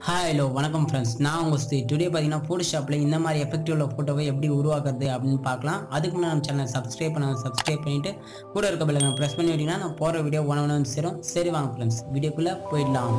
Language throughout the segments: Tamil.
ஹாய் ஹலோ வணக்கம் ஃப்ரெண்ட்ஸ் நான் உங்கள் ஸ்ரீ டுடே பார்த்தீங்கன்னா ஃபோட்டோஷாப்பில் இந்த மாதிரி எஃபெக்டிவ் உள்ள ஃபோட்டோவை எப்படி உருவாக்குறது அப்படின்னு பார்க்கலாம் அதுக்கு முன்னாடி நம்ம சேனல் சப்ஸ்கிரைப் பண்ண சப்ஸ்கிரைப் பண்ணிவிட்டு கூட இருக்க பெல்லை ப்ரெஸ் பண்ணி விட்டிங்கன்னா நான் போகிற வீடியோ ஒன் ஒன்று வந்து சேரும் சரி வாங்க ஃப்ரெண்ட்ஸ் வீடியோக்குள்ளே போயிடலாம்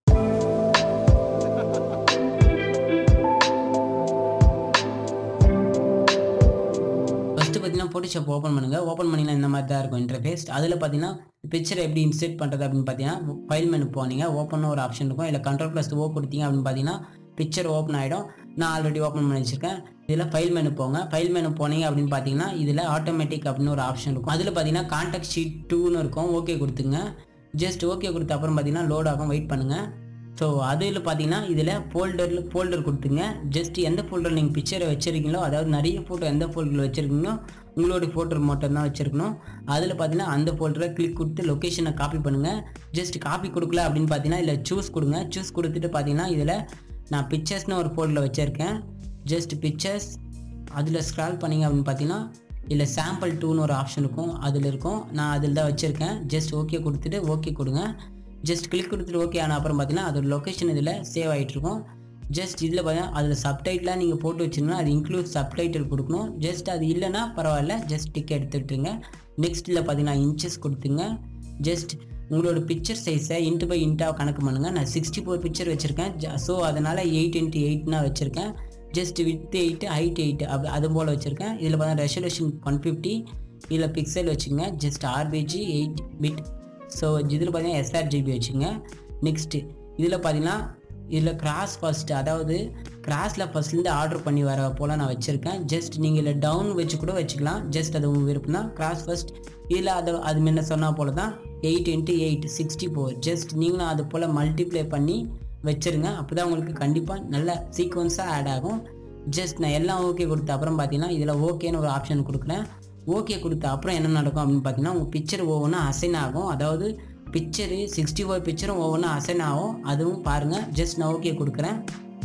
ஃபஸ்ட்டு பார்த்தீங்கன்னா ஃபோட்டோஷாப் ஓப்பன் பண்ணுங்கள் ஓப்பன் பண்ணிங்கன்னா இந்த மாதிரி தான் இருக்கும் இன்டர்ஃபேஸ் அதில் பார்த்தீங்கன்னா பிக்சரை எப்படி இன்செர்ட் பண்ணுறது அப்படின்னு பார்த்தீங்கன்னா ஃபைல் மெனு போனீங்க ஓப்பன் ஒரு ஆப்ஷன் இருக்கும் இல்லை கண்ட்ரோல் ப்ளஸ் ஓ கொடுத்தீங்க அப்படின்னு பார்த்தீங்கன்னா பிக்சர் ஓப்பன் ஆகிடும் நான் ஆல்ரெடி ஓப்பன் பண்ணி வச்சிருக்கேன் இதில் ஃபைல் மெனு போங்க ஃபைல் மெனு போனீங்க அப்படின்னு பார்த்தீங்கன்னா இதில் ஆட்டோமேட்டிக் அப்படின்னு ஒரு ஆப்ஷன் இருக்கும் அதில் பார்த்தீங்கன்னா கான்டாக்ட் ஷீட் டூன்னு இருக்கும் ஓகே கொடுத்துங்க ஜஸ்ட் ஓகே கொடுத்த அப்புறம் பார்த்தீங்கன்னா லோட் ஆகும் வெயிட் பண்ணுங்கள் ஸோ அதில் பார்த்தீங்கன்னா இதில் ஃபோல்டரில் ஃபோல்டர் கொடுத்துங்க ஜஸ்ட் எந்த ஃபோல்டர் நீங்கள் பிக்சரை வச்சுருக்கீங்களோ அதாவது நிறைய ஃபோட்டோ எந்த ஃபோல்டரில் வச்சுருக்கீங்களோ உங்களுடைய ஃபோட்டோ மட்டும் தான் வச்சுருக்கணும் அதில் பார்த்தீங்கன்னா அந்த ஃபோல்டரை கிளிக் கொடுத்து லொக்கேஷனை காப்பி பண்ணுங்கள் ஜஸ்ட் காப்பி கொடுக்கல அப்படின்னு பார்த்தீங்கன்னா இல்லை சூஸ் கொடுங்க சூஸ் கொடுத்துட்டு பார்த்தீங்கன்னா இதில் நான் பிக்சர்ஸ்னு ஒரு ஃபோல்டரில் வச்சுருக்கேன் ஜஸ்ட் பிக்சர்ஸ் அதில் ஸ்க்ரால் பண்ணிங்க அப்படின்னு பார்த்தீங்கன்னா இல்லை சாம்பிள் டூன்னு ஒரு ஆப்ஷன் இருக்கும் அதில் இருக்கும் நான் அதில் தான் வச்சுருக்கேன் ஜஸ்ட் ஓகே கொடுத்துட்டு ஓகே கொடுங்க ஜஸ்ட் கிளிக் கொடுத்துட்டு ஓகே ஆன அப்புறம் பார்த்தீங்கன்னா அதோட லொக்கேஷன் இதில் சேவ் ஆகிட்டு இருக்கும் ஜஸ்ட் இதில் பார்த்தீங்கன்னா அதில் சப்டைட்டிலாக நீங்கள் போட்டு வச்சுருந்தா அது இன்க்ளூட் சப்டைட்டில் கொடுக்கணும் ஜஸ்ட் அது இல்லைன்னா பரவாயில்ல ஜஸ்ட் டிக் எடுத்துட்டுருங்க நெக்ஸ்ட்டில் பார்த்தீங்கன்னா இன்ச்சஸ் கொடுத்துங்க ஜஸ்ட் உங்களோட பிக்சர் சைஸை இன்ட்டு பை இன்ட்டாக கணக்கு பண்ணுங்கள் நான் சிக்ஸ்டி ஃபோர் பிக்சர் வச்சுருக்கேன் ஸோ அதனால் எயிட் இன்ட்டு எயிட்னா வச்சுருக்கேன் just width eight height eight அப்படி அது போல் வச்சுருக்கேன் இதில் பார்த்தா ரெசல்யூஷன் ஒன் ஃபிஃப்டி இதில் பிக்சல் வச்சுங்க just RBG eight bit so இதில் பார்த்தீங்கன்னா எஸ்ஆர்ஜிபி வச்சுங்க நெக்ஸ்ட்டு இதில் பார்த்தீங்கன்னா இதில் கிராஸ் ஃபஸ்ட்டு அதாவது கிராஸில் ஃபஸ்ட்லேருந்து ஆர்டர் பண்ணி வர போல் நான் வச்சுருக்கேன் ஜஸ்ட் நீங்கள் இல்லை டவுன் வச்சு கூட வச்சுக்கலாம் ஜஸ்ட் அது உங்கள் விருப்பம் தான் கிராஸ் ஃபஸ்ட் இதில் அது அது முன்ன சொன்னால் போல் தான் eight into eight sixty four just நீங்களும் அது போல் மல்டிப்ளை பண்ணி வச்சுருங்க அப்போ தான் உங்களுக்கு கண்டிப்பாக நல்ல சீக்வன்ஸாக ஆட் ஆகும் ஜஸ்ட் நான் எல்லாம் ஓகே கொடுத்த அப்புறம் பார்த்தீங்கன்னா இதில் ஓகேன்னு ஒரு ஆப்ஷன் கொடுக்குறேன் ஓகே கொடுத்த அப்புறம் என்ன நடக்கும் அப்படின்னு பார்த்தீங்கன்னா உங்கள் பிக்சர் ஒவ்வொன்றா அசைன் ஆகும் அதாவது பிக்சரு சிக்ஸ்டி ஃபோர் பிக்சரும் ஒவ்வொன்றா அசைன் ஆகும் அதுவும் பாருங்கள் ஜஸ்ட் நான் ஓகே கொடுக்குறேன்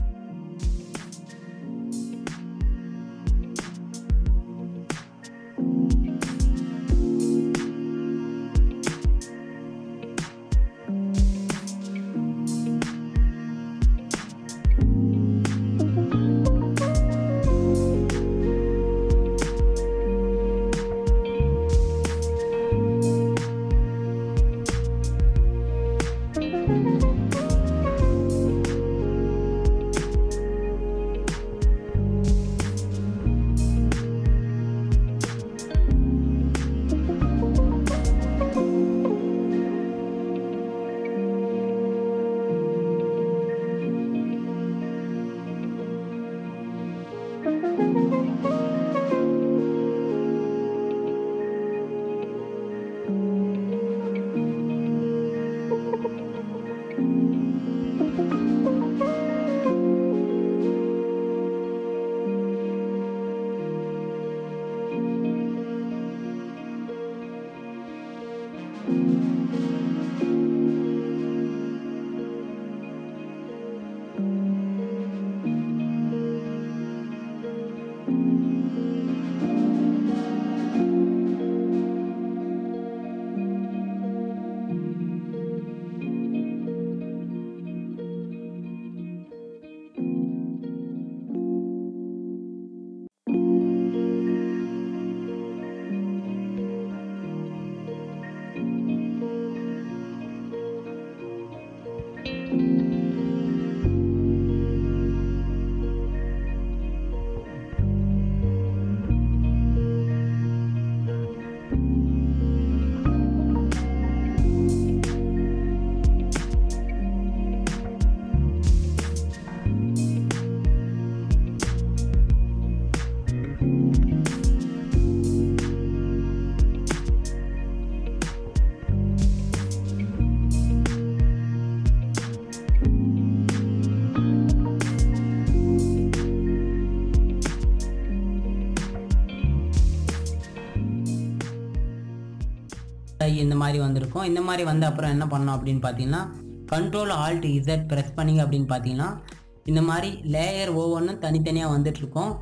இந்த மாதிரி வந்திருக்கும் இந்த மாதிரி வந்த அப்புறம் என்ன பண்ணோம் அப்படின்னு பார்த்தீங்கன்னா கண்ட்ரோல் ஆல்ட் இசட் ப்ரெஸ் பண்ணிங்க அப்படின்னு பார்த்தீங்கன்னா இந்த மாதிரி லேயர் ஒவ்வொன்றும் தனித்தனியாக வந்துட்டுருக்கோம்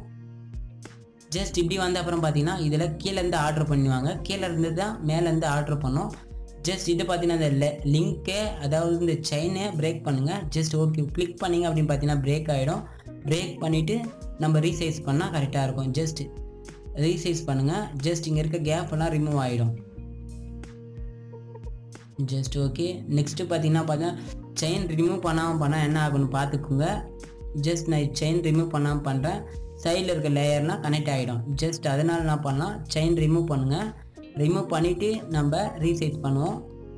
ஜஸ்ட் இப்படி வந்த அப்புறம் பார்த்தீங்கன்னா இதில் கீழேருந்து ஆர்டர் பண்ணுவாங்க கீழே இருந்து தான் மேலேருந்து ஆர்டர் பண்ணோம் ஜஸ்ட் இது பார்த்தீங்கன்னா இந்த லிங்க்கை அதாவது இந்த செயினை பிரேக் பண்ணுங்கள் ஜஸ்ட் ஓகே கிளிக் பண்ணிங்க அப்படின்னு பார்த்தீங்கன்னா பிரேக் ஆகிடும் பிரேக் பண்ணிவிட்டு நம்ம ரீசைஸ் பண்ணால் கரெக்டாக இருக்கும் ஜஸ்ட் ரீசைஸ் பண்ணுங்கள் ஜஸ்ட் இங்கே இருக்க கேப் எல்லாம் ரிமூவ் ஆகிடும் ஜஸ்ட் ஓகே நெக்ஸ்ட்டு பார்த்தீங்கன்னா பார்த்தீங்கன்னா செயின் ரிமூவ் பண்ணாமல் பண்ணால் என்ன ஆகும்னு பார்த்துக்குங்க ஜஸ்ட் நான் செயின் ரிமூவ் பண்ணாமல் பண்ணுறேன் சைடில் இருக்க லேயர்லாம் கனெக்ட் ஆகிடும் ஜஸ்ட் அதனால் என்ன பண்ணலாம் செயின் ரிமூவ் பண்ணுங்கள் ரிமூவ் பண்ணிவிட்டு நம்ம ரீசைஸ் பண்ணுவோம்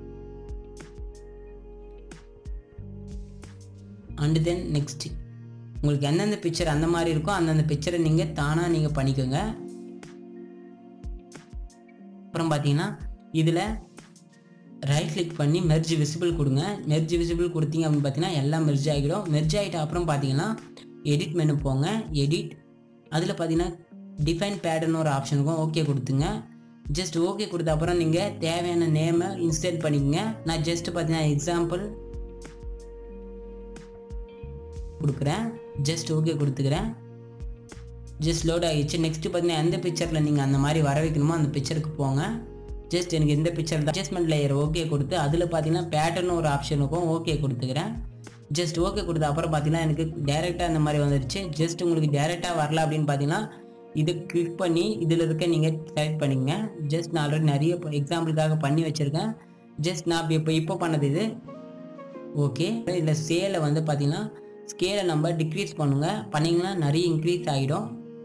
அண்டு தென் நெக்ஸ்ட் உங்களுக்கு எந்தெந்த பிக்சர் அந்த மாதிரி இருக்கோ அந்தந்த பிக்சரை நீங்கள் தானாக நீங்கள் பண்ணிக்கோங்க அப்புறம் பார்த்தீங்கன்னா இதில் ரைட் கிளிக் பண்ணி மெர்ஜ் விசிபிள் கொடுங்க மெர்ஜ் விசிபிள் கொடுத்தீங்க அப்படின்னு பார்த்தீங்கன்னா எல்லாம் மெர்ஜ் ஆகிடும் மெர்ஜ் ஆகிட்ட அப்புறம் பார்த்தீங்கன்னா எடிட் மெனு போங்க எடிட் அதில் பார்த்தீங்கன்னா டிஃபைன் பேட்டர்ன் ஒரு ஆப்ஷனுக்கும் ஓகே கொடுத்துங்க ஜஸ்ட் ஓகே கொடுத்த அப்புறம் நீங்கள் தேவையான நேமை இன்ஸ்டேட் பண்ணிக்கோங்க நான் ஜஸ்ட் பார்த்தீங்கன்னா எக்ஸாம்பிள் கொடுக்குறேன் ஜஸ்ட் ஓகே கொடுத்துக்கிறேன் ஜஸ்ட் லோட் ஆகிடுச்சு நெக்ஸ்ட் பார்த்தீங்கன்னா எந்த பிக்சரில் நீங்கள் அந்த மாதிரி வர வைக்கணுமோ அந்த பிக்சருக்கு போங்க ஜஸ்ட் எனக்கு இந்த பிக்சர் தான் அட்ஜஸ்ட்மெண்ட் லேயர் ஓகே கொடுத்து அதில் பார்த்தீங்கன்னா பேட்டர்னு ஒரு ஆப்ஷனுக்கும் ஓகே கொடுத்துக்கிறேன் ஜஸ்ட் ஓகே கொடுத்த அப்புறம் பார்த்தீங்கன்னா எனக்கு டேரெக்டாக அந்த மாதிரி வந்துருச்சு ஜஸ்ட் உங்களுக்கு டேரெக்டாக வரல அப்படின்னு பார்த்தீங்கன்னா இது கிளிக் பண்ணி இதில் இருக்க நீங்கள் செலக்ட் பண்ணிக்கங்க ஜஸ்ட் நான் ஆல்ரெடி நிறைய எக்ஸாம்பிளுக்காக பண்ணி வச்சுருக்கேன் ஜஸ்ட் நான் இப்போ இப்போ பண்ணது இது ஓகே இதில் சேலை வந்து பார்த்தீங்கன்னா ஸ்கேலை நம்ம டிக்ரீஸ் பண்ணுங்க பண்ணிங்கன்னா நிறைய இன்க்ரீஸ் ஆகிடும்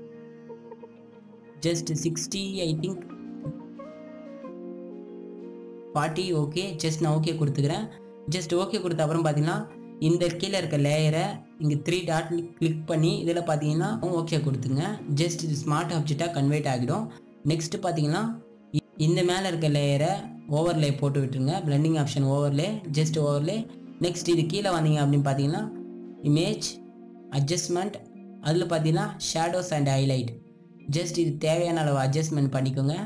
just sixty I think forty okay just நான் ஓகே கொடுத்துக்கிறேன் ஜஸ்ட் ஓகே கொடுத்த அப்புறம் பார்த்தீங்கன்னா இந்த கீழே இருக்க லேயரை இங்கே த்ரீ டாட் கிளிக் பண்ணி இதில் பார்த்தீங்கன்னா ஓகே கொடுத்துங்க ஜஸ்ட் இது ஸ்மார்ட் ஆப்ஜெக்டாக கன்வெர்ட் ஆகிடும் நெக்ஸ்ட்டு பார்த்தீங்கன்னா இ- இந்த மேலே இருக்க லேயரை ஓவர்லே போட்டு விட்டுருங்க blending option overlay just overlay next இது கீழே வந்தீங்க அப்படின்னு பார்த்தீங்கன்னா இமேஜ் அட்ஜஸ்ட்மெண்ட் அதில் பார்த்தீங்கன்னா ஷேடோஸ் அண்ட் ஹைலைட் ஜஸ்ட் இது தேவையான அளவு அட்ஜஸ்ட்மெண்ட் பண்ணிக்கோங்க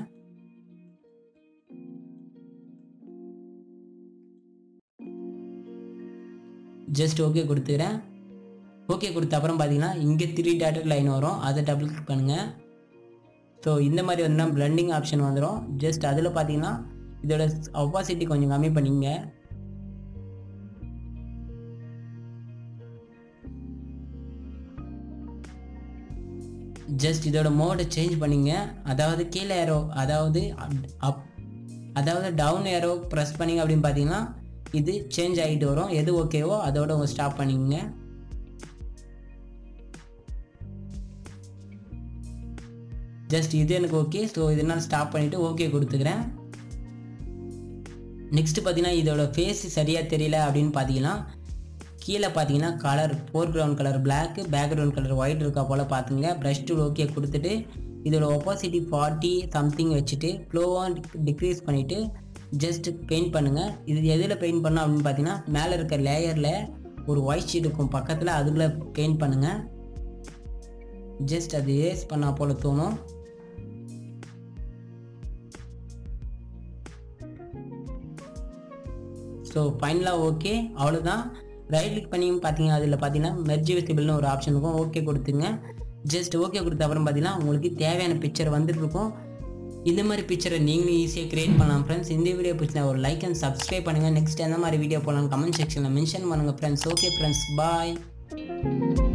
ஜஸ்ட் ஓகே கொடுத்துக்கிறேன் ஓகே கொடுத்த அப்புறம் பார்த்தீங்கன்னா இங்கே த்ரீ டாட்டட் லைன் வரும் அதை டபுள் கிளிக் பண்ணுங்கள் ஸோ இந்த மாதிரி வந்து பிளெண்டிங் ஆப்ஷன் வந்துடும் ஜஸ்ட் அதில் பார்த்தீங்கன்னா இதோட ஒப்பாசிட்டி கொஞ்சம் கம்மி பண்ணிங்க ஜஸ்ட் இதோட மோடை சேஞ்ச் பண்ணிங்க அதாவது கீழே ஏரோ அதாவது அப் அதாவது டவுன் ஏரோ ப்ரெஸ் பண்ணிங்க அப்படின்னு பார்த்தீங்கன்னா இது சேஞ்ச் ஆகிட்டு வரும் எது ஓகேவோ அதோட ஸ்டாப் பண்ணிக்கங்க ஜஸ்ட் இது எனக்கு ஓகே ஸோ இதனால் ஸ்டாப் பண்ணிவிட்டு ஓகே கொடுத்துக்கிறேன் நெக்ஸ்ட் பார்த்தீங்கன்னா இதோட ஃபேஸ் சரியாக தெரியல அப்படின்னு பார்த்தீங்கன்னா கீழே பார்த்தீங்கன்னா colour foreground colour Black background colour white இருக்கா போல் பார்த்துங்க ப்ரஷ் டூல் ஓகே கொடுத்துட்டு இதோட ஒப்பாசிட்டி ஃபார்ட்டி சம்திங் வச்சுட்டு ஃப்ளோவாக டிக்ரீஸ் பண்ணிவிட்டு ஜஸ்ட் பெயிண்ட் பண்ணுங்கள் இது எதில் பெயிண்ட் பண்ணோம் அப்படின்னு பார்த்தீங்கன்னா மேலே இருக்க லேயரில் ஒரு ஒயிட் ஷீட் இருக்கும் பக்கத்தில் அதுக்குள்ளே பெயிண்ட் பண்ணுங்கள் ஜஸ்ட் அது ஏஸ் பண்ணா போல் தோணும் ஸோ ஃபைனலாக ஓகே அவ்வளோதான் ரைட் கிளிக் பண்ணி பார்த்தீங்கன்னா அதில் பார்த்தீங்கன்னா மெர்ஜி விசிபிள்னு ஒரு ஆப்ஷன் இருக்கும் ஓகே கொடுத்துங்க ஜஸ்ட் ஓகே கொடுத்த அப்புறம் பார்த்தீங்கன்னா உங்களுக்கு தேவையான பிக்சர் வந்துட்டு இருக்கும் இந்த மாதிரி பிக்சரை நீங்களும் ஈஸியாக கிரியேட் பண்ணலாம் ஃப்ரெண்ட்ஸ் இந்த வீடியோ பிடிச்சா ஒரு லைக் அண்ட் சப்ஸ்கிரைப் பண்ணுங்கள் நெக்ஸ்ட் எந்த மாதிரி வீடியோ போகலாம் கமெண்ட் செக்ஷனில் மென்ஷன் பண்ணுங்கள் ஃப்ரெண்ட்ஸ் ஓகே ஃப்ரெண்ட்ஸ் பாய்